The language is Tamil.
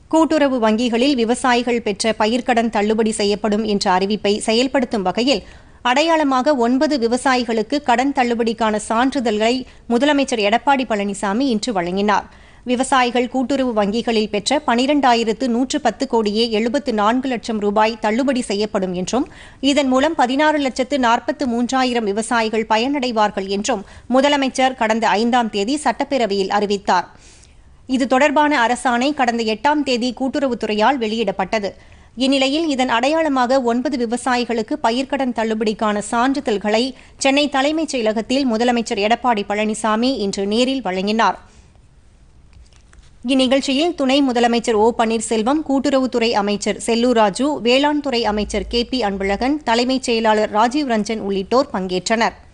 கூட்டுறவு வங்கிகளில் விவசாயிகள் பெற்ற பயிர்க்கடன் தள்ளுபடி செய்யப்படும் என்ற அறிவிப்பை செயல்படுத்தும் வகையில் அடையாளமாக ஒன்பது விவசாயிகளுக்கு கடன் தள்ளுபடிக்கான சான்றிதழ்களை முதலமைச்சர் எடப்பாடி பழனிசாமி இன்று வழங்கினார் விவசாயிகள் கூட்டுறவு வங்கிகளில் பெற்ற பனிரெண்டாயிரத்து நூற்று பத்து கோடியே எழுபத்து நான்கு லட்சம் ரூபாய் தள்ளுபடி செய்யப்படும் என்றும் இதன் மூலம் பதினாறு லட்சத்து நாற்பத்து மூன்றாயிரம் விவசாயிகள் பயனடைவார்கள் என்றும் முதலமைச்சர் கடந்த ஐந்தாம் தேதி சட்டப்பேரவையில் அறிவித்தார் இது தொடர்பான அரசாணை கடந்த எட்டாம் தேதி கூட்டுறவுத்துறையால் வெளியிடப்பட்டது இந்நிலையில் இதன் அடையாளமாக ஒன்பது விவசாயிகளுக்கு பயிர்க்கடன் தள்ளுபடிக்கான சான்றிதழ்களை சென்னை தலைமைச் செயலகத்தில் முதலமைச்சர் எடப்பாடி பழனிசாமி இன்று நேரில் வழங்கினார் இந்நிகழ்ச்சியில் துணை முதலமைச்சர் ஓ பன்னீர்செல்வம் கூட்டுறவுத்துறை அமைச்சர் செல்லூர் ராஜு வேளாண் துறை அமைச்சர் கே பி அன்பழகன் தலைமைச் செயலாளர் ராஜீவ் ரஞ்சன் உள்ளிட்டோர் பங்கேற்றனர்